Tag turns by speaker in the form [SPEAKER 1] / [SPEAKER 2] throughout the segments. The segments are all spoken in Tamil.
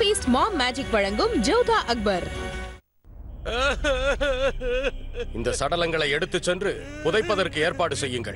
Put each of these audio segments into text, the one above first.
[SPEAKER 1] ஃபீஸ்ட் மாம் மேஜிக் வழங்கும் ஜோதா அக்பர்
[SPEAKER 2] இந்த சடலங்களை எடுத்துச் சென்று புதைப்பதற்கு ஏற்பாடு செய்யுங்கள்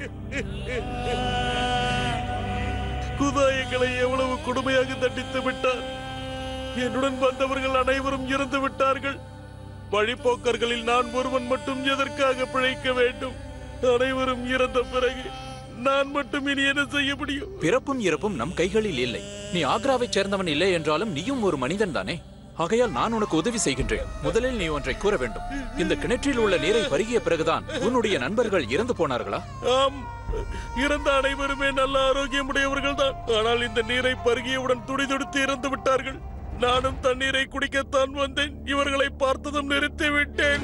[SPEAKER 3] குதாயங்களை எவ்வளவு கொடுமையாக தண்டித்து விட்டார் என்னுடன் வந்தவர்கள் அனைவரும் இறந்து விட்டார்கள் வழிப்போக்கர்களில் நான் ஒருவன் மட்டும் எதற்காக பிழைக்க வேண்டும் அனைவரும் இறந்த பிறகு நான் மட்டும் இனி என்ன செய்ய முடியும்
[SPEAKER 4] பிறப்பும் இறப்பும் நம் கைகளில் இல்லை நீ ஆக்ராவைச் சேர்ந்தவன் இல்லை என்றாலும் நீயும் ஒரு மனிதன் தானே ஆகையால் நான் உனக்கு உதவி செய்கின்றேன் முதலில் நீ ஒன்றை கூற வேண்டும் இந்த கிணற்றில் உள்ள நீரை பருகிய பிறகுதான் உன்னுடைய நண்பர்கள் இறந்து போனார்களா
[SPEAKER 3] ஆம் இறந்த அனைவருமே நல்ல ஆரோக்கியமுடையவர்கள் தான் ஆனால் இந்த நீரை பருகியவுடன் துடிதுடித்து இறந்து விட்டார்கள் நானும் தண்ணீரை குடிக்கத்தான் வந்தேன் இவர்களை பார்த்ததும் நிறுத்தி விட்டேன்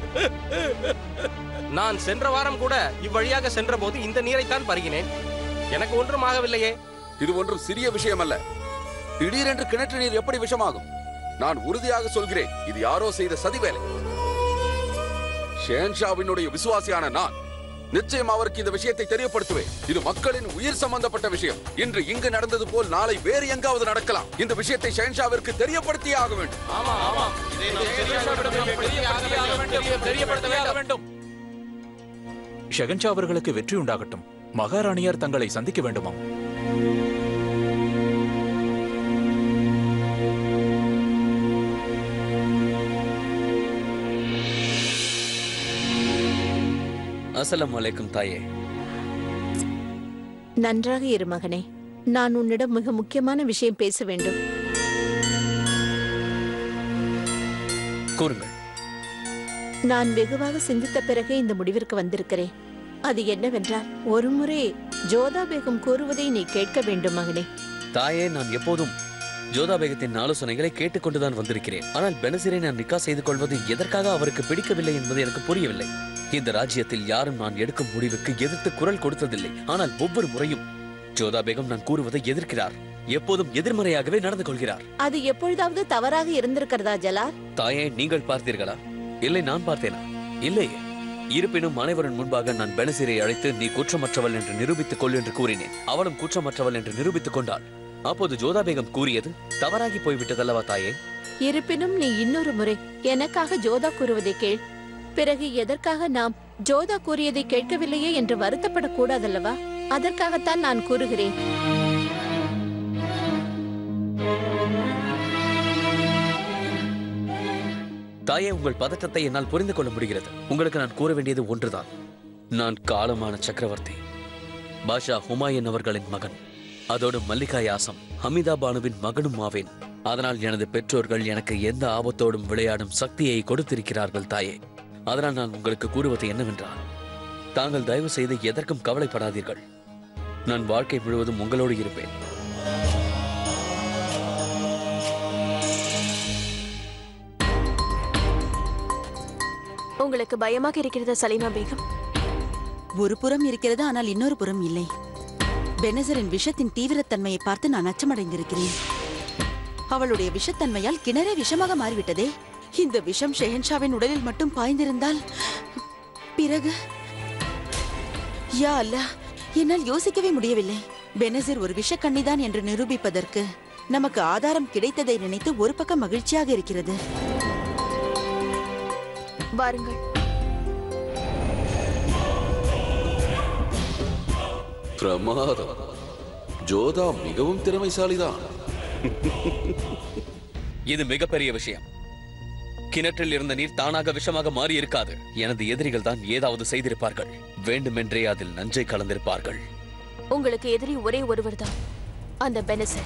[SPEAKER 2] நான் சென்ற வாரம் கூட இவ்வழியாக சென்றபோது இந்த நீரைத்தான் பருகினேன் எனக்கு ஒன்றும் ஆகவில்லையே
[SPEAKER 5] இது ஒன்றும் சிறிய விஷயம் அல்ல திடீரென்று கிணற்று நீர் எப்படி விஷமாகும் நான் உறுதியாக சொல்கிறேன் இது யாரோ செய்த சதிவேலை ஷேன்ஷாவினுடைய விசுவாசியான நான் நிச்சயம் அவருக்கு இந்த விஷயத்தை தெரியப்படுத்துவேன் இது மக்களின் உயிர் சம்பந்தப்பட்ட விஷயம் இன்று இங்கு நடந்தது போல் நாளை வேறு எங்காவது நடக்கலாம் இந்த விஷயத்தை ஷேன்ஷாவிற்கு தெரியப்படுத்தியே ஆக வேண்டும்
[SPEAKER 4] ஷெகன்ஷா அவர்களுக்கு வெற்றி உண்டாகட்டும் மகாராணியார் தங்களை சந்திக்க வேண்டுமாம்
[SPEAKER 6] அஸ்ஸலாமு அலைக்கும் தாயே
[SPEAKER 7] நன்றாக இரு மகனே நான் உன்னிடம் மிக முக்கியமான விஷயம் பேச வேண்டும்
[SPEAKER 6] கூறுங்கள்
[SPEAKER 7] நான் வெகுவாக சிந்தித்த பிறகே இந்த முடிவிற்கு வந்திருக்கிறேன் அது என்னவென்றால் ஒருமுறை ஜோதா பேகம் கூறுவதை நீ கேட்க வேண்டும் மகனே
[SPEAKER 6] தாயே நான் எப்போதும் ஜோதா பேகத்தின் ஆலோசனைகளை கேட்டுக்கொண்டுதான் வந்திருக்கிறேன் ஆனால் பெனசிரை நான் நிக்கா செய்து கொள்வது எதற்காக அவருக்கு பிடிக்கவில்லை என்பது எனக்கு புரியவில்லை இந்த ராஜ்யத்தில் யாரும் நான் எடுக்கும் முடிவுக்கு எதிர்த்து குரல் கொடுத்ததில்லை ஆனால் ஒவ்வொரு முறையும் ஜோதா பேகம் நான் கூறுவதை எதிர்க்கிறார் எப்போதும் எதிர்மறையாகவே நடந்து கொள்கிறார்
[SPEAKER 7] அது எப்பொழுதாவது தவறாக இருந்திருக்கிறதா ஜலால்
[SPEAKER 6] தாயே நீங்கள் பார்த்தீர்களா இல்லை நான் பார்த்தேனா இல்லையே இருப்பினும் அனைவரின் முன்பாக நான் பெனசிரை அழைத்து நீ குற்றமற்றவள் என்று நிரூபித்துக் கொள் என்று கூறினேன் அவளும் குற்றமற்றவள் என்று நிரூபித்துக் கொண்டாள் அப்போது ஜோதா பேகம் கூறியது தவறாகி போய்விட்டதல்லவா தாயே
[SPEAKER 7] இருப்பினும் நீ இன்னொரு முறை எனக்காக ஜோதா கூறுவதை கேள் பிறகு எதற்காக நாம் ஜோதா கூறியதை கேட்கவில்லையே என்று வருத்தப்படக்கூடாதல்லவா அதற்காகத்தான் நான் கூறுகிறேன்
[SPEAKER 6] தாயே உங்கள் பதட்டத்தை என்னால் புரிந்து கொள்ள முடிகிறது உங்களுக்கு நான் கூற வேண்டியது ஒன்றுதான் நான் காலமான சக்கரவர்த்தி பாஷா ஹுமாயூன் அவர்களின் மகன் அதோடு மல்லிகா யாசம் ஹமிதா பானுவின் மகனும் ஆவேன் அதனால் எனது பெற்றோர்கள் எனக்கு எந்த ஆபத்தோடும் விளையாடும் சக்தியை கொடுத்திருக்கிறார்கள் தாயே அதனால் நான் உங்களுக்கு கூறுவது என்னவென்றால் தாங்கள் தயவு செய்து எதற்கும் கவலைப்படாதீர்கள் நான் வாழ்க்கை முழுவதும் உங்களோடு இருப்பேன்
[SPEAKER 8] உங்களுக்கு பயமாக இருக்கிறதா சலீமா பேகம்
[SPEAKER 9] ஒரு புறம் இருக்கிறது ஆனால் இன்னொரு புறம் இல்லை பெனசரின் விஷத்தின் தீவிரத்தன்மையை பார்த்து நான் அச்சமடைந்திருக்கிறேன் அவளுடைய விஷத்தன்மையால் கிணறே விஷமாக மாறிவிட்டதே இந்த விஷம் ஷெஹன்ஷாவின் உடலில் மட்டும் பாய்ந்திருந்தால் பிறகு யா அல்லாஹ் என்னால் யோசிக்கவே முடியவில்லை பெனசிர் ஒரு விஷக்கண்ணிதான் என்று நிரூபிப்பதற்கு நமக்கு ஆதாரம் கிடைத்ததை நினைத்து ஒரு பக்கம் மகிழ்ச்சியாக இருக்கிறது
[SPEAKER 8] வாருங்கள்
[SPEAKER 5] பிரமாதம் ஜோதா மிகவும் திறமைசாலிதான்
[SPEAKER 6] இது மிகப்பெரிய விஷயம் கிணற்றில் இருந்த நீர் தானாக விஷமாக மாறி இருக்காது எனது எதிரிகள் தான் ஏதாவது செய்திருப்பார்கள் வேண்டுமென்றே அதில் நஞ்சை கலந்திருப்பார்கள்
[SPEAKER 8] உங்களுக்கு எதிரி ஒரே ஒருவர்தான் அந்த பெனசர்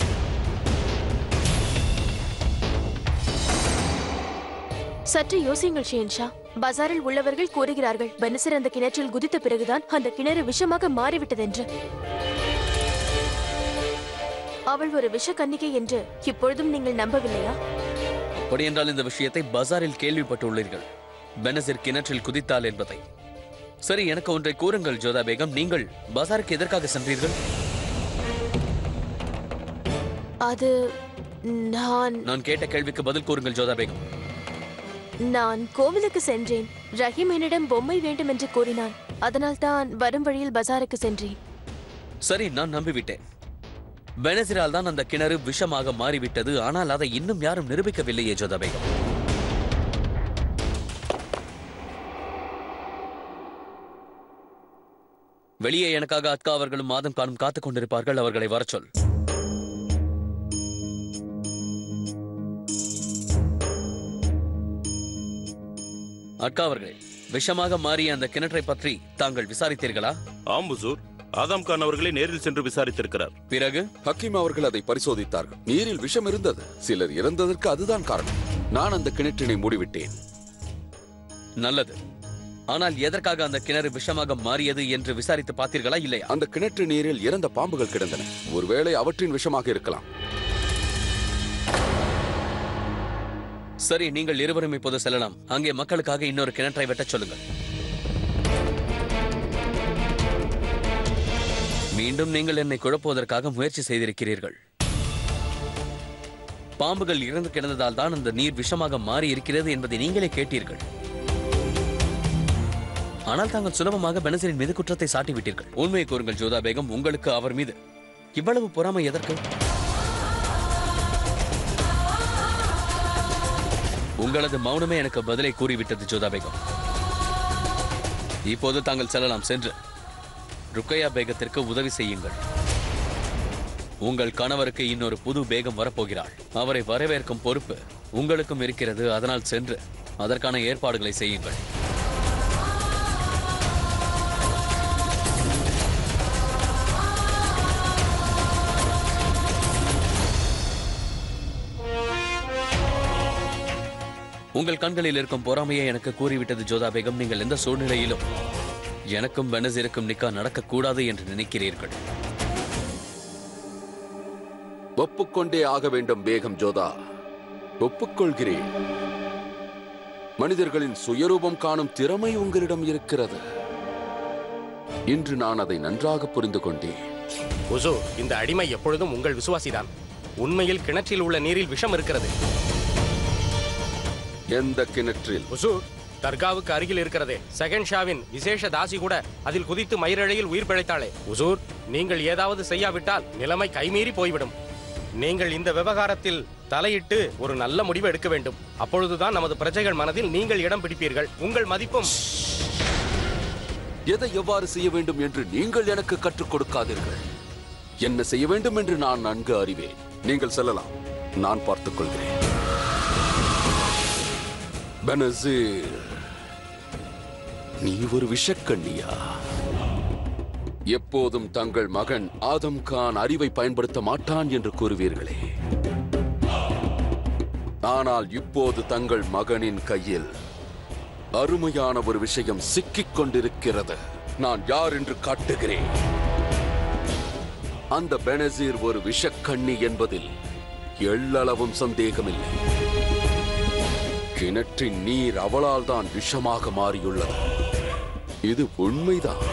[SPEAKER 8] சற்று யோசியுங்கள் ஷேன்ஷா பஜாரில் உள்ளவர்கள் கூறுகிறார்கள் பெனசர் அந்த கிணற்றில் குதித்த பிறகுதான் அந்த கிணறு விஷமாக மாறிவிட்டதென்று அவள் ஒரு விஷ கன்னிகை என்று இப்பொழுதும் நீங்கள் நம்பவில்லையா
[SPEAKER 6] அப்படி என்றால் இந்த விஷயத்தை பஜாரில் கேள்விப்பட்டுள்ளீர்கள் பெனசிர் கிணற்றில் குதித்தாள் என்பதை சரி எனக்கு ஒன்றை கூறுங்கள் ஜோதா பேகம் நீங்கள் பஜாருக்கு எதற்காக சென்றீர்கள்
[SPEAKER 8] அது நான்
[SPEAKER 6] நான் கேட்ட கேள்விக்கு பதில் கூறுங்கள் ஜோதா பேகம்
[SPEAKER 8] நான் கோவிலுக்கு சென்றேன் ரஹீம் என்னிடம் பொம்மை வேண்டும் என்று கூறினான் அதனால் தான் வரும் வழியில் பஜாருக்கு சென்றேன்
[SPEAKER 6] சரி நான் நம்பிவிட்டேன் பெனசிரால் தான் அந்த கிணறு விஷமாக மாறிவிட்டது ஆனால் அதை இன்னும் யாரும் நிரூபிக்கவில்லையே ஜோதா பேகம் வெளியே எனக்காக அத்கா அவர்களும் மாதம் காணும் காத்துக் கொண்டிருப்பார்கள் அவர்களை வரச் சொல் அட்கா அவர்களே விஷமாக மாறிய அந்த கிணற்றை பற்றி தாங்கள் விசாரித்தீர்களா
[SPEAKER 3] ஆம்புசூர் ஆதாம் கான் அவர்களே நேரில் சென்று விசாரித்திருக்கிறார்
[SPEAKER 6] பிறகு
[SPEAKER 5] ஹக்கீம் அவர்கள் அதை பரிசோதித்தார்கள் நீரில் விஷம் இருந்தது சிலர் இறந்ததற்கு அதுதான் காரணம் நான் அந்த கிணற்றினை மூடிவிட்டேன்
[SPEAKER 6] நல்லது ஆனால் எதற்காக அந்த கிணறு விஷமாக மாறியது என்று விசாரித்து பார்த்தீர்களா இல்லையா
[SPEAKER 5] அந்த கிணற்று நீரில் இறந்த பாம்புகள் கிடந்தன ஒருவேளை அவற்றின் விஷமாக இருக்கலாம்
[SPEAKER 6] சரி நீங்கள் இருவரும் இப்போது செல்லலாம் அங்கே மக்களுக்காக இன்னொரு கிணற்றை வெட்டச் சொல்லுங்கள் மீண்டும் நீங்கள் என்னை குழப்புவதற்காக முயற்சி செய்திருக்கிறீர்கள் பாம்புகள் இறந்து கிடந்ததால் தான் அந்த நீர் விஷமாக மாறி இருக்கிறது என்பதை நீங்களே கேட்டீர்கள் ஆனால் தாங்கள் சுலபமாக பெனசரின் மீது குற்றத்தை சாட்டிவிட்டீர்கள் உண்மையை கூறுங்கள் ஜோதா பேகம் உங்களுக்கு அவர் மீது இவ்வளவு பொறாமை எதற்கு உங்களது மௌனமே எனக்கு பதிலை கூறிவிட்டது ஜோதா பேகம் இப்போது தாங்கள் செல்லலாம் சென்று ருக்கையா பேகத்திற்கு உதவி செய்யுங்கள் உங்கள் கணவருக்கு இன்னொரு புது பேகம் வரப்போகிறாள் அவரை வரவேற்கும் பொறுப்பு உங்களுக்கும் இருக்கிறது அதனால் சென்று அதற்கான ஏற்பாடுகளை செய்யுங்கள் உங்கள் கண்களில் இருக்கும் பொறாமையை எனக்கு கூறிவிட்டது ஜோதா பேகம் நீங்கள் எந்த சூழ்நிலையிலும் எனக்கும் பெனசிருக்கும் நிக்கா நடக்கக்கூடாது என்று நினைக்கிறீர்கள்
[SPEAKER 5] ஒப்புக்கொண்டே ஆக வேண்டும் பேகம் ஜோதா ஒப்புக்கொள்கிறேன் மனிதர்களின் சுயரூபம் காணும் திறமை உங்களிடம் இருக்கிறது இன்று நான் அதை நன்றாக புரிந்து கொண்டேன்
[SPEAKER 2] உசு இந்த அடிமை எப்பொழுதும் உங்கள் விசுவாசிதான் உண்மையில் கிணற்றில் உள்ள நீரில் விஷம் இருக்கிறது
[SPEAKER 5] எந்த கிணற்றில்
[SPEAKER 2] உசு தர்காவுக்கு அருகில் இருக்கிறதே செகண்ட் ஷாவின் விசேஷ தாசி கூட அதில் குதித்து மயிரழையில் உயிர் பிழைத்தாளே உசூர் நீங்கள் ஏதாவது செய்யாவிட்டால் நிலைமை கைமீறி போய்விடும் நீங்கள் இந்த விவகாரத்தில் தலையிட்டு ஒரு நல்ல முடிவு எடுக்க வேண்டும் அப்பொழுதுதான் நமது பிரஜைகள் மனதில் நீங்கள் இடம் பிடிப்பீர்கள் உங்கள் மதிப்பும்
[SPEAKER 5] எதை எவ்வாறு செய்ய வேண்டும் என்று நீங்கள் எனக்கு கற்றுக் கொடுக்காதீர்கள் என்ன செய்ய வேண்டும் என்று நான் நன்கு அறிவேன் நீங்கள் செல்லலாம் நான் பார்த்துக் கொள்கிறேன் பெனசீர் நீ ஒரு விஷக்கண்ணியா எப்போதும் தங்கள் மகன் ஆதம் கான் அறிவை பயன்படுத்த மாட்டான் என்று கூறுவீர்களே ஆனால் இப்போது தங்கள் மகனின் கையில் அருமையான ஒரு விஷயம் சிக்கிக் கொண்டிருக்கிறது நான் யார் என்று காட்டுகிறேன் அந்த பெனசீர் ஒரு விஷக்கண்ணி என்பதில் எள்ளளவும் சந்தேகமில்லை கிணற்றின் நீர் அவளால் தான் விஷமாக மாறியுள்ளது இது உண்மைதான்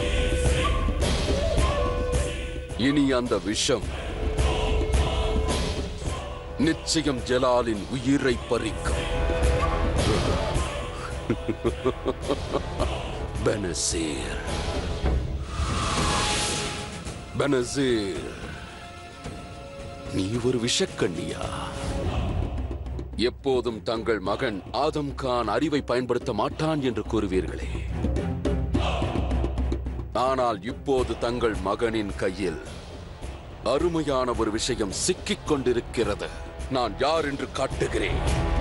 [SPEAKER 5] இனி அந்த விஷம் நிச்சயம் ஜலாலின் உயிரை பறிக்கும் பெனசீர் பெனசீர் நீ ஒரு விஷக்கண்ணியா எப்போதும் தங்கள் மகன் ஆதம் கான் அறிவை பயன்படுத்த மாட்டான் என்று கூறுவீர்களே ஆனால் இப்போது தங்கள் மகனின் கையில் அருமையான ஒரு விஷயம் சிக்கிக் கொண்டிருக்கிறது நான் யார் என்று காட்டுகிறேன்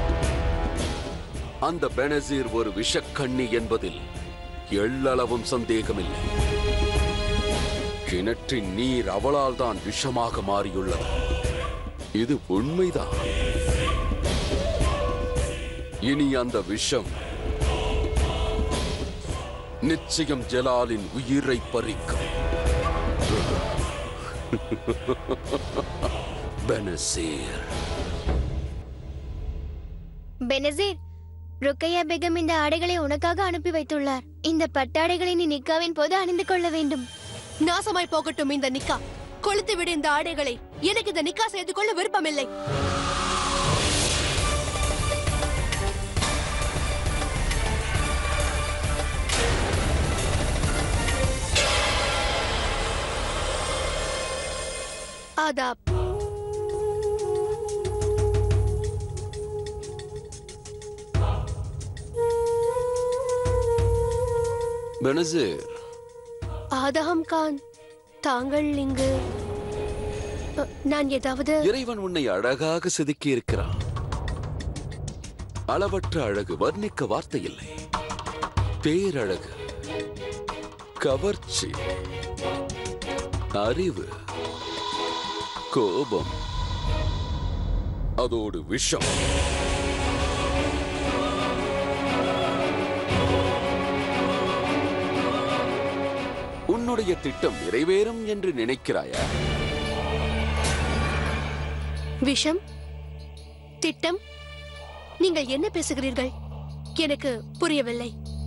[SPEAKER 5] அந்த பெனசீர் ஒரு விஷக்கண்ணி என்பதில் எள்ளளவும் சந்தேகமில்லை கிணற்றின் நீர் அவளால் தான் விஷமாக மாறியுள்ளது இது உண்மைதான் இனி அந்த விஷம் நிச்சயம் ஜலாலின் உயிரை பறிக்கும் பெனசீர்
[SPEAKER 10] பெனசீர் ருக்கையா பேகம் இந்த ஆடைகளை உனக்காக அனுப்பி வைத்துள்ளார் இந்த பட்டாடைகளை நீ நிக்காவின் போது அணிந்து கொள்ள வேண்டும்
[SPEAKER 8] நாசமாய் போகட்டும் இந்த நிக்கா கொளுத்து விடு இந்த ஆடைகளை எனக்கு இந்த நிக்கா செய்து கொள்ள விருப்பமில்லை ஆதாப்
[SPEAKER 5] பெனசீர்
[SPEAKER 8] ஆதகம் கான் தாங்கள் இங்கு அ, நான் ஏதாவது
[SPEAKER 5] இறைவன் உன்னை அழகாக செதுக்கி இருக்கிறான் அளவற்ற அழகு வர்ணிக்க வார்த்தை இல்லை பேரழகு கவர்ச்சி அறிவு கோபம் அதோடு விஷம் உன்னுடைய திட்டம் நிறைவேறும் என்று நினைக்கிறாயா
[SPEAKER 8] விஷம் திட்டம் நீங்கள் என்ன பேசுகிறீர்கள் எனக்கு புரியவில்லை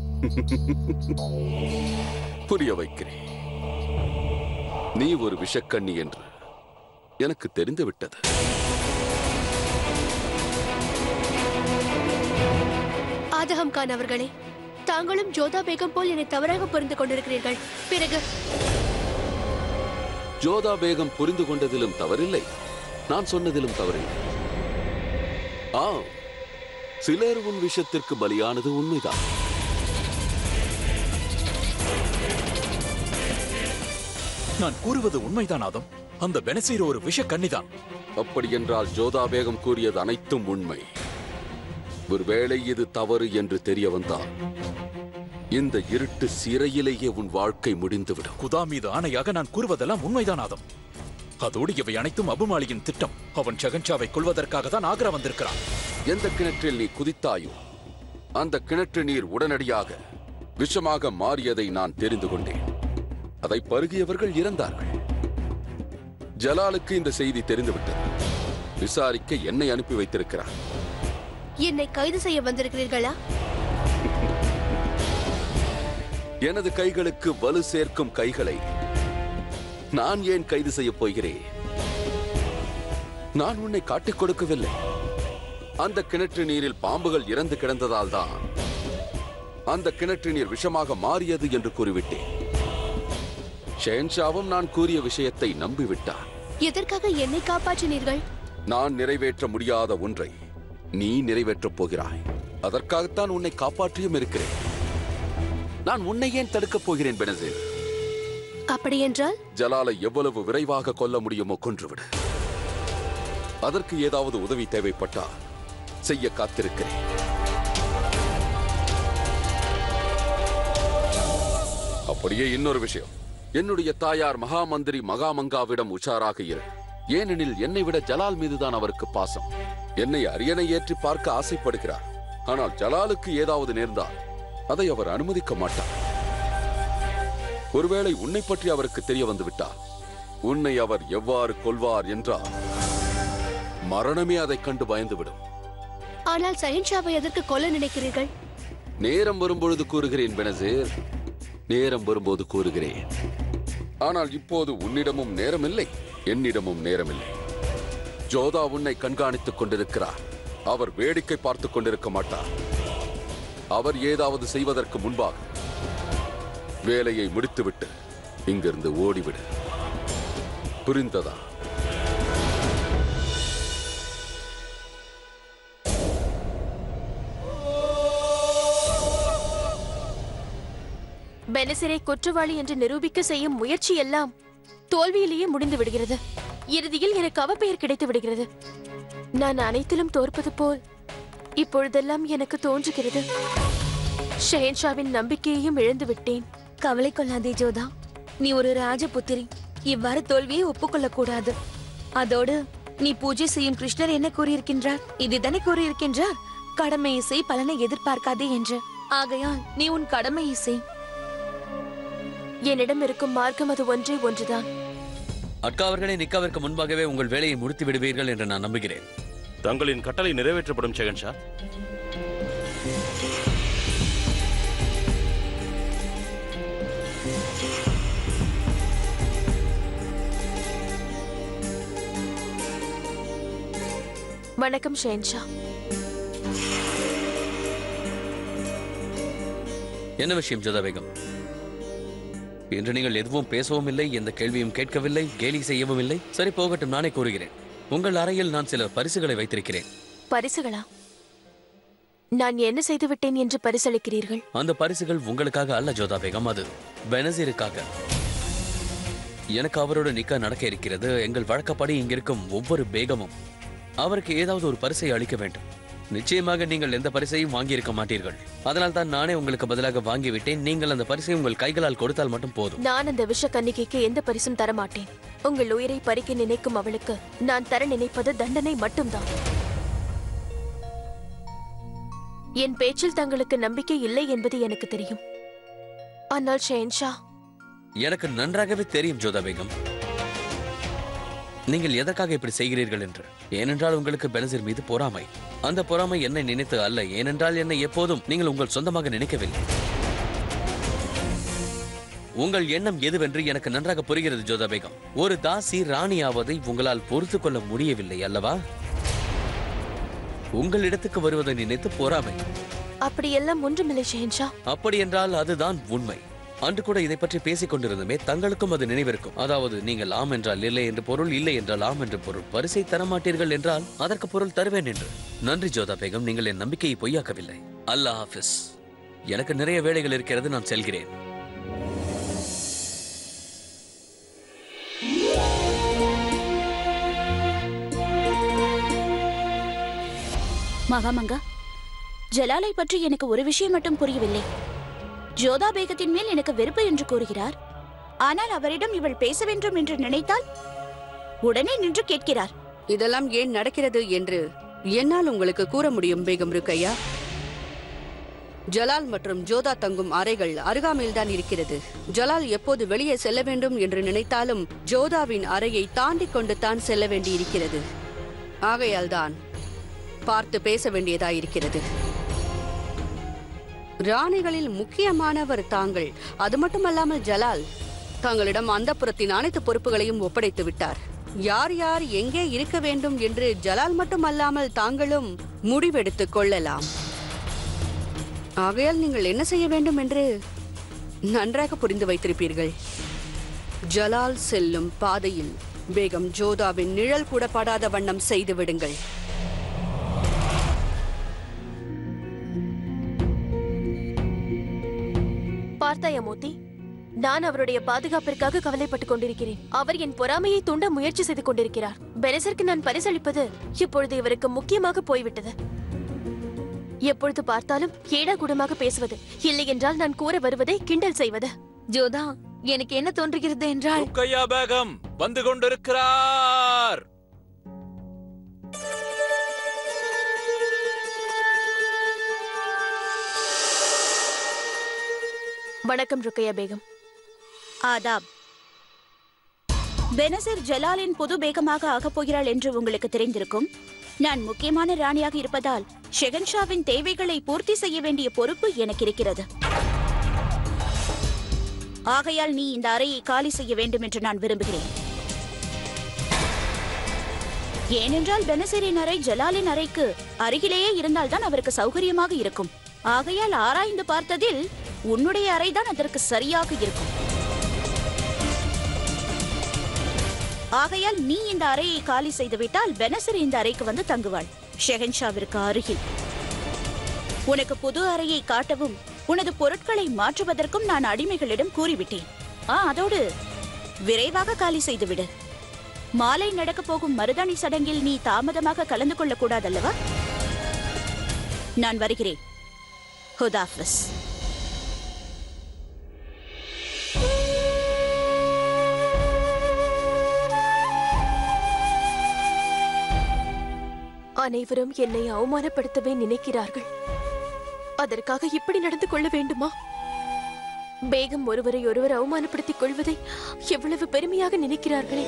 [SPEAKER 5] புரிய வைக்கிறேன் நீ ஒரு விஷக்கண்ணி என்று எனக்கு தெரிந்து விட்டது
[SPEAKER 8] ஆதகம் கான் அவர்களே தாங்களும் ஜோதா பேகம் போல் என்னை தவறாக புரிந்து கொண்டிருக்கிறீர்கள் பிறகு
[SPEAKER 5] ஜோதா பேகம் புரிந்து கொண்டதிலும் தவறில்லை நான் சொன்னதிலும் தவறில்லை ஆ சிலர் உன் விஷயத்திற்கு பலியானது உண்மைதான்
[SPEAKER 4] நான் கூறுவது உண்மைதான் ஆதம் அந்த பெனசீர் ஒரு விஷ கன்னிதான்
[SPEAKER 5] அப்படி என்றால் ஜோதா பேகம் கூறியது அனைத்தும் உண்மை ஒருவேளை இது தவறு என்று தெரிய வந்தால் இந்த இருட்டு சிறையிலேயே உன் வாழ்க்கை முடிந்துவிடும்
[SPEAKER 4] குதா மீது ஆணையாக நான் கூறுவதெல்லாம் உண்மைதான் ஆதம் அதோடு இவை அனைத்தும் அபுமாலியின் திட்டம் அவன் ஷகன்ஷாவை கொள்வதற்காக தான் ஆக்ரா வந்திருக்கிறான்
[SPEAKER 5] எந்த கிணற்றில் நீ குதித்தாயோ அந்த கிணற்று நீர் உடனடியாக விஷமாக மாறியதை நான் தெரிந்து கொண்டேன் அதை பருகியவர்கள் இறந்தார்கள் ஜலாலுக்கு இந்த செய்தி தெரிந்துவிட்டது விசாரிக்க என்னை அனுப்பி வைத்திருக்கிறார்
[SPEAKER 8] என்னை கைது செய்ய வந்திருக்கிறீர்களா
[SPEAKER 5] எனது கைகளுக்கு வலு சேர்க்கும் கைகளை நான் ஏன் கைது செய்யப் போகிறேன் நான் உன்னை காட்டிக் கொடுக்கவில்லை அந்த கிணற்று நீரில் பாம்புகள் இறந்து கிடந்ததால் தான் அந்த கிணற்று நீர் விஷமாக மாறியது என்று கூறிவிட்டேன் ஷெஹன்ஷாவும் நான் கூறிய விஷயத்தை நம்பிவிட்டார்
[SPEAKER 8] எதற்காக என்னை காப்பாற்றினீர்கள்
[SPEAKER 5] நான் நிறைவேற்ற முடியாத ஒன்றை நீ நிறைவேற்றப் போகிறாய் அதற்காகத்தான் உன்னை காப்பாற்றியும் இருக்கிறேன் நான் உன்னை ஏன் தடுக்கப் போகிறேன் பெனசீர்
[SPEAKER 8] அப்படியென்றால்
[SPEAKER 5] ஜலாலை எவ்வளவு விரைவாக கொல்ல முடியுமோ கொன்றுவிடு அதற்கு ஏதாவது உதவி தேவைப்பட்டால் செய்ய காத்திருக்கிறேன் அப்படியே இன்னொரு விஷயம் என்னுடைய தாயார் மகாமந்திரி மகாமங்காவிடம் உஷாராக இரு ஏனெனில் என்னை விட ஜலால் மீதுதான் அவருக்கு பாசம் என்னை அரியணை ஏற்றி பார்க்க ஆசைப்படுகிறார் ஆனால் ஜலாலுக்கு ஏதாவது நேர்ந்தால் அதை அவர் அனுமதிக்க மாட்டார் ஒருவேளை உன்னை பற்றி அவருக்கு தெரிய வந்துவிட்டால் உன்னை அவர் எவ்வாறு கொல்வார் என்றால் மரணமே அதைக் கண்டு பயந்துவிடும்
[SPEAKER 8] ஆனால் சஹின்ஷாவை எதற்கு கொல்ல நினைக்கிறீர்கள்
[SPEAKER 5] நேரம் வரும்பொழுது கூறுகிறேன் பெனசேர் நேரம் வரும்போது கூறுகிறேன் ஆனால் இப்போது உன்னிடமும் நேரமில்லை என்னிடமும் நேரமில்லை ஜோதா உன்னை கண்காணித்துக் கொண்டிருக்கிறார் அவர் வேடிக்கை பார்த்துக் கொண்டிருக்க மாட்டார் அவர் ஏதாவது செய்வதற்கு முன்பாக வேலையை முடித்துவிட்டு இங்கிருந்து ஓடிவிடு புரிந்ததா
[SPEAKER 8] பெனசிரை குற்றவாளி என்று நிரூபிக்க செய்யும் முயற்சி எல்லாம் தோல்வியிலேயே முடிந்து விடுகிறது இறுதியில் எனக்கு அவப்பெயர் கிடைத்து விடுகிறது நான் அனைத்திலும் தோற்பது போல் இப்பொழுதெல்லாம் எனக்கு தோன்றுகிறது ஷெஹன்ஷாவின் நம்பிக்கையையும் இழந்து விட்டேன்
[SPEAKER 1] கவலை கொள்ளாதே ஜோதா நீ ஒரு ராஜபுத்திரி இவ்வாறு தோல்வியை ஒப்புக்கொள்ளக் கூடாது அதோடு நீ பூஜை செய்யும் கிருஷ்ணர் என்ன கூறியிருக்கின்றார் இதுதானே கூறியிருக்கின்றார் கடமையை செய் பலனை எதிர்பார்க்காதே என்று ஆகையால் நீ உன் கடமையை செய்
[SPEAKER 8] என்னிடம் இருக்கும் மார்க்கம் அது ஒன்றே ஒன்றுதான்
[SPEAKER 6] அட்கா அவர்களே நிக்காவிற்கு முன்பாகவே உங்கள் வேலையை முடித்து விடுவீர்கள் என்று நான் நம்புகிறேன்
[SPEAKER 3] தங்களின் கட்டளை நிறைவேற்றப்படும் ஷெகன்ஷா
[SPEAKER 8] வணக்கம் ஷெஹன்ஷா
[SPEAKER 6] என்ன விஷயம் ஜோதா பேகம் இன்று நீங்கள் எதுவும் பேசவும் இல்லை எந்த கேள்வியும் கேட்கவில்லை கேலி செய்யவும் இல்லை சரி போகட்டும் நானே கூறுகிறேன் உங்கள் அறையில் நான் சில பரிசுகளை வைத்திருக்கிறேன்
[SPEAKER 8] பரிசுகளா நான் என்ன செய்து விட்டேன் என்று பரிசளிக்கிறீர்கள்
[SPEAKER 6] அந்த பரிசுகள் உங்களுக்காக அல்ல ஜோதா பேகம் அது பெனசீருக்காக எனக்கு அவரோட நிக்கா நடக்க இருக்கிறது எங்கள் வழக்கப்படி இங்கிருக்கும் ஒவ்வொரு பேகமும் அவருக்கு ஏதாவது ஒரு பரிசை அளிக்க வேண்டும் நிச்சயமாக நீங்கள் எந்த பரிசையும் வாங்கியிருக்க மாட்டீர்கள் அதனால் தான் நானே உங்களுக்கு பதிலாக வாங்கிவிட்டேன் நீங்கள் அந்த பரிசை உங்கள் கைகளால் கொடுத்தால் மட்டும் போதும்
[SPEAKER 8] நான் அந்த விஷ கன்னிகைக்கு எந்த பரிசும் தர மாட்டேன் உங்கள் உயிரை பறிக்க நினைக்கும் அவளுக்கு நான் தர நினைப்பது தண்டனை மட்டும்தான் என் பேச்சில் தங்களுக்கு நம்பிக்கை இல்லை என்பது எனக்கு தெரியும் ஆனால் ஷெஹன்ஷா
[SPEAKER 6] எனக்கு நன்றாகவே தெரியும் ஜோதா பேகம் நீங்கள் எதற்காக இப்படி செய்கிறீர்கள் என்று ஏனென்றால் உங்களுக்கு பெனசீர் மீது பொறாமை அந்த பொறாமை என்னை நினைத்து அல்ல ஏனென்றால் என்னை எப்போதும் நீங்கள் உங்கள் சொந்தமாக நினைக்கவில்லை உங்கள் எண்ணம் எதுவென்று எனக்கு நன்றாக புரிகிறது ஜோதா பேகம் ஒரு தாசி ராணியாவதை உங்களால் பொறுத்து கொள்ள முடியவில்லை அல்லவா உங்களிடத்துக்கு வருவதை நினைத்து பொறாமை
[SPEAKER 8] அப்படியெல்லாம் ஒன்றுமில்லை ஷெஹன்ஷா
[SPEAKER 6] அப்படி என்றால் அதுதான் உண்மை அன்று கூட இதை பற்றி பேசிக் கொண்டிருந்தமே தங்களுக்கும் அது நினைவிருக்கும் அதாவது நீங்கள் ஆம் என்றால் இல்லை என்று பொருள் இல்லை என்றால் ஆம் என்று பொருள் பரிசை தரமாட்டீர்கள் என்றால் அதற்கு பொருள் தருவேன் என்று நன்றி ஜோதா பேகம் நீங்கள் என் நம்பிக்கையை பொய்யாக்கவில்லை அல்லாஹ் ஹாஃபிஸ் எனக்கு நிறைய வேலைகள் இருக்கிறது நான் செல்கிறேன்
[SPEAKER 11] மகாமங்கா ஜலாலை பற்றி எனக்கு ஒரு விஷயம் மட்டும் புரியவில்லை ஜோதா பேகத்தின் மேல் எனக்கு வெறுப்பு என்று கூறுகிறார் ஆனால் அவரிடம் இவள் பேச வேண்டும் என்று நினைத்தால் உடனே நின்று கேட்கிறார்
[SPEAKER 12] இதெல்லாம் ஏன் நடக்கிறது என்று என்னால் உங்களுக்கு கூற முடியும் பேகம் ருக்கையா ஜலால் மற்றும் ஜோதா தங்கும் அறைகள் அருகாமையில்தான் இருக்கிறது ஜலால் எப்போது வெளியே செல்ல வேண்டும் என்று நினைத்தாலும் ஜோதாவின் அறையை தாண்டி கொண்டு தான் செல்ல வேண்டியிருக்கிறது ஆகையால் தான் பார்த்து பேச வேண்டியதாயிருக்கிறது ராணிகளில் முக்கியமானவர் தாங்கள் அது மட்டுமல்லாமல் ஜலால் தங்களிடம் அந்தப்புறத்தின் அனைத்து பொறுப்புகளையும் ஒப்படைத்து விட்டார் யார் யார் எங்கே இருக்க வேண்டும் என்று ஜலால் மட்டுமல்லாமல் தாங்களும் முடிவெடுத்துக் கொள்ளலாம் ஆகையால் நீங்கள் என்ன செய்ய வேண்டும் என்று நன்றாக புரிந்து வைத்திருப்பீர்கள் ஜலால் செல்லும் பாதையில் பேகம் ஜோதாவின் நிழல் கூட படாத வண்ணம் செய்து விடுங்கள்
[SPEAKER 8] பார்த்தாயா மோத்தி நான் அவருடைய பாதுகாப்பிற்காக கவலைப்பட்டுக் கொண்டிருக்கிறேன் அவர் என் பொறாமையை தூண்ட முயற்சி செய்து கொண்டிருக்கிறார் பெனசருக்கு நான் பரிசளிப்பது இப்பொழுது இவருக்கு முக்கியமாக போய்விட்டது எப்பொழுது பார்த்தாலும் ஏடா கூடமாக பேசுவது இல்லை என்றால் நான் கூற வருவதை கிண்டல் செய்வது
[SPEAKER 1] ஜோதா எனக்கு என்ன தோன்றுகிறது என்றால்
[SPEAKER 4] ருக்கையா பேகம் வந்து கொண்டிருக்கிறார்
[SPEAKER 8] வணக்கம் ருக்கையா பேகம்
[SPEAKER 11] ஆதாப் பெனசர் ஜலாலின் புது பேகமாக ஆகப் போகிறாள் என்று உங்களுக்கு தெரிந்திருக்கும் நான் முக்கியமான ராணியாக இருப்பதால் ஷெகன்ஷாவின் தேவைகளை பூர்த்தி செய்ய வேண்டிய பொறுப்பு எனக்கு இருக்கிறது ஆகையால் நீ இந்த அறையை காலி செய்ய வேண்டும் என்று நான் விரும்புகிறேன் ஏனென்றால் பெனசரின் அறை ஜலாலின் அறைக்கு அருகிலேயே இருந்தால்தான் அவருக்கு சௌகரியமாக இருக்கும் ஆகையால் ஆராய்ந்து பார்த்ததில் உன்னுடைய அறைதான் அதற்கு சரியாக இருக்கும் ஆகையால் நீ இந்த அறையை காலி செய்துவிட்டால் பெனசர் இந்த அறைக்கு வந்து தங்குவாள் ஷெஹன்ஷாவிற்கு அருகில் உனக்கு புது அறையை காட்டவும் உனது பொருட்களை மாற்றுவதற்கும் நான் அடிமைகளிடம் கூறிவிட்டேன் ஆ அதோடு விரைவாக காலி செய்துவிடு மாலை நடக்கப் போகும் மருதாணி சடங்கில் நீ தாமதமாக கலந்து கொள்ளக் கூடாதல்லவா நான் வருகிறேன் ஹுதாஃபிஸ்
[SPEAKER 8] அனைவரும் என்னை அவமானப்படுத்தவே நினைக்கிறார்கள் அதற்காக இப்படி நடந்து கொள்ள வேண்டுமா பேகம் ஒருவரை ஒருவர் அவமானப்படுத்திக் கொள்வதை எவ்வளவு பெருமையாக நினைக்கிறார்களே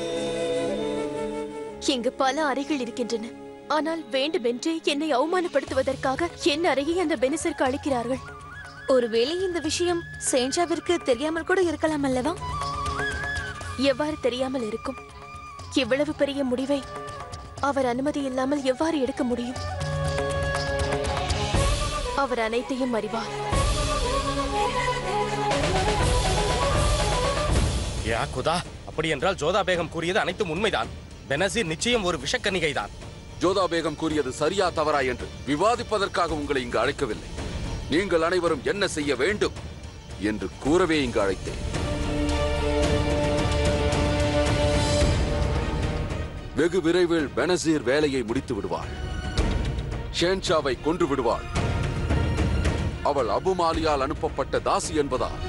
[SPEAKER 8] இங்கு பல அறைகள் இருக்கின்றன ஆனால் வேண்டுமென்றே என்னை அவமானப்படுத்துவதற்காக என் அறையை அந்த பெனிசருக்கு அளிக்கிறார்கள்
[SPEAKER 1] ஒருவேளை இந்த விஷயம் சேஞ்சாவிற்கு தெரியாமல் கூட இருக்கலாம் அல்லவா
[SPEAKER 8] எவ்வாறு தெரியாமல் இருக்கும் இவ்வளவு பெரிய முடிவை அவர் அனுமதி இல்லாமல் எவ்வாறு எடுக்க முடியும் அவர் அனைத்தையும் அறிவார்
[SPEAKER 2] யா குதா அப்படி என்றால் ஜோதா பேகம் கூறியது அனைத்தும் உண்மைதான் பெனசீர் நிச்சயம் ஒரு விஷக்கன்னிகைதான்
[SPEAKER 5] ஜோதா பேகம் கூறியது சரியா தவறா என்று விவாதிப்பதற்காக உங்களை இங்கு அழைக்கவில்லை நீங்கள் அனைவரும் என்ன செய்ய வேண்டும் என்று கூறவே இங்கு அழைத்தேன் வெகு விரைவில் பெனசீர் வேலையை முடித்து விடுவாள் ஷேன்ஷாவை கொன்று விடுவாள் அவள் அபுமாலியால் அனுப்பப்பட்ட தாசி என்பதால்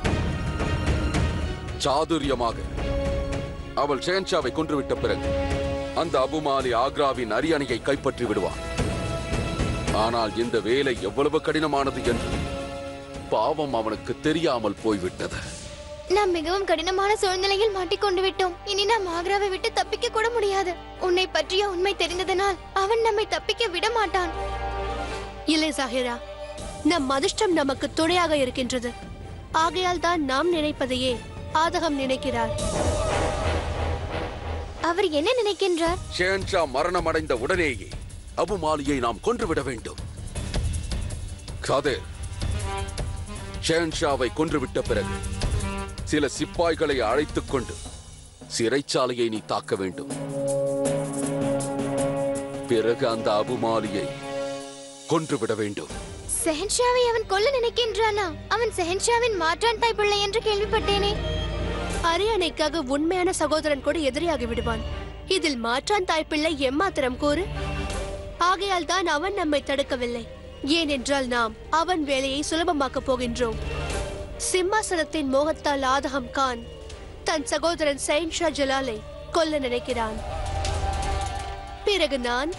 [SPEAKER 5] சாதுரியமாக அவள் ஷேன்ஷாவை கொன்றுவிட்ட பிறகு அந்த அபுமாலி ஆக்ராவின் அரியணையை கைப்பற்றி விடுவான் ஆனால் இந்த வேலை எவ்வளவு கடினமானது என்று பாவம் அவனுக்கு தெரியாமல் போய்விட்டது
[SPEAKER 10] நாம் மிகவும் கடினமான சூழ்நிலையில் மாட்டிக்கொண்டு விட்டோம் இனி நாம் ஆக்ராவை விட்டு தப்பிக்க கூட முடியாது உன்னை பற்றிய உண்மை தெரிந்ததனால் அவன் நம்மை தப்பிக்க விட மாட்டான்
[SPEAKER 13] இல்லை சாஹிரா நம் அதிர்ஷ்டம் நமக்கு துணையாக இருக்கின்றது ஆகையால் தான் நாம் நினைப்பதையே ஆதகம் நினைக்கிறார்
[SPEAKER 10] அவர் என்ன நினைக்கின்றார்
[SPEAKER 5] ஷேன்ஷா மரணமடைந்த உடனேயே அபுமாலியை நாம் கொன்றுவிட வேண்டும் காதேர் ஷேன்ஷாவை கொன்றுவிட்ட பிறகு சில சிப்பாய்களை அழைத்துக் கொண்டு சிறைச்சாலையை நீ தாக்க வேண்டும் பிறகு அந்த அபுமாலியை கொன்றுவிட வேண்டும்
[SPEAKER 10] செஹன்ஷாவை அவன் கொல்ல நினைக்கின்றானா அவன் செஹன்ஷாவின் மாற்றான் தாய் பிள்ளை என்று கேள்விப்பட்டேனே
[SPEAKER 13] அரியணைக்காக உண்மையான சகோதரன் கூட எதிரியாகி விடுவான் இதில் மாற்றான் தாய் பிள்ளை எம்மாத்திரம் கூறு ஆகையால் தான் அவன் நம்மை தடுக்கவில்லை ஏனென்றால் நாம் அவன் வேலையை சுலபமாக்கப் போகின்றோம் சிம்மாசனத்தின் மோகத்தால் ஆதகம் கான் தன் சகோதரன் சைன்ஷா ஜலாலை கொல்ல நினைக்கிறான் பிறகு நான்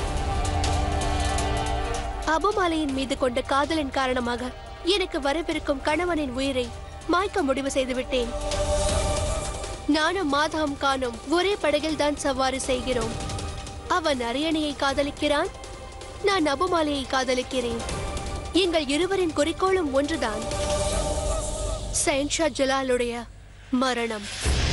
[SPEAKER 13] அபுமாலையின் மீது கொண்ட காதலின் காரணமாக எனக்கு வரவிருக்கும் கணவனின் உயிரை மாய்க்க முடிவு செய்துவிட்டேன் நானும் மாதகம் காணும் ஒரே படகில் தான் சவாரி செய்கிறோம் அவன் அரியணையை காதலிக்கிறான் நான் அபுமாலையை காதலிக்கிறேன் எங்கள் இருவரின் குறிக்கோளும் ஒன்றுதான் சைன்ஷா ஜலாலுடைய மரணம்